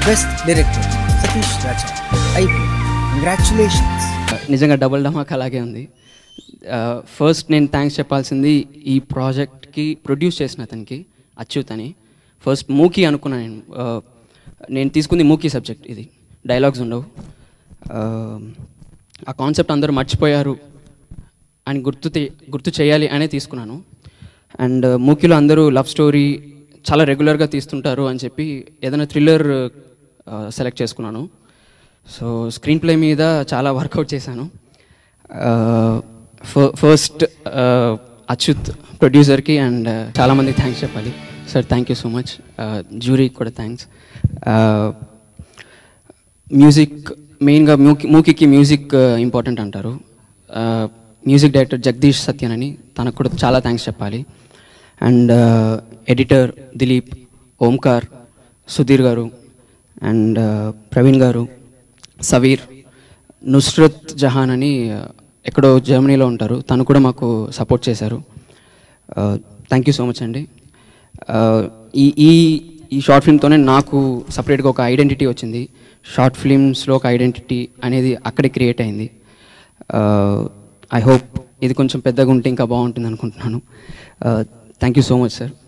best director Satish Raja ఐపీ congratulations నిజంగా double ధమాక్ అలాగే ఉంది ఫస్ట్ నేను థ్యాంక్స్ చెప్పాల్సింది ఈ ప్రాజెక్ట్కి ప్రొడ్యూస్ చేసిన అతనికి అచ్యుత్ అని ఫస్ట్ మూకీ అనుకున్నాను నేను Uh, నేను తీసుకుంది మూకీ సబ్జెక్ట్ ఇది డైలాగ్స్ ఉండవు Uh, ఆ కాన్సెప్ట్ అందరూ మర్చిపోయారు అని గుర్తు తే- గుర్తు చేయాలి అనే తీసుకున్నాను అండ్ మూకీలో అందరూ లవ్ స్టోరీ చాలా రెగ్యులర్గా తీస్తుంటారు అని చెప్పి ఏదైనా థ్రిల్లర్ సెలెక్ట్ చేసుకున్నాను సో స్క్రీన్ ప్లే మీద చాలా వర్కౌట్ చేశాను ఫస్ట్ అచ్యుత్ ప్రొడ్యూసర్కి అండ్ చాలామందికి థ్యాంక్స్ చెప్పాలి sir thank you so much జ్యూరీకి కూడా థ్యాంక్స్ మ్యూజిక్ మెయిన్గా మూకి మూకీకి మ్యూజిక్ ఇంపార్టెంట్ అంటారు మ్యూజిక్ డైరెక్టర్ జగదీష్ సత్యన్ అని తనకు కూడా చాలా థ్యాంక్స్ చెప్పాలి అండ్ ఎడిటర్ దిలీప్ ఓంకార్ సుధీర్ గారు అండ్ ప్రవీణ్ గారు సవీర్ నుస్రత్ జహాన్ అని uh, ఎక్కడో జర్మనీలో ఉంటారు తను కూడా మాకు సపోర్ట్ చేశారు థ్యాంక్ యూ సో మచ్ అండి Uh, ఈ ఈ ఈ షార్ట్ ఫిల్మ్తోనే నాకు సపరేట్గా ఒక ఐడెంటిటీ వచ్చింది షార్ట్ ఫిల్మ్స్లో ఒక ఐడెంటిటీ అనేది అక్కడే క్రియేట్ అయింది ఐ హోప్ ఇది కొంచెం పెద్దగా ఉంటే ఇంకా బాగుంటుంది అనుకుంటున్నాను thank you so much sir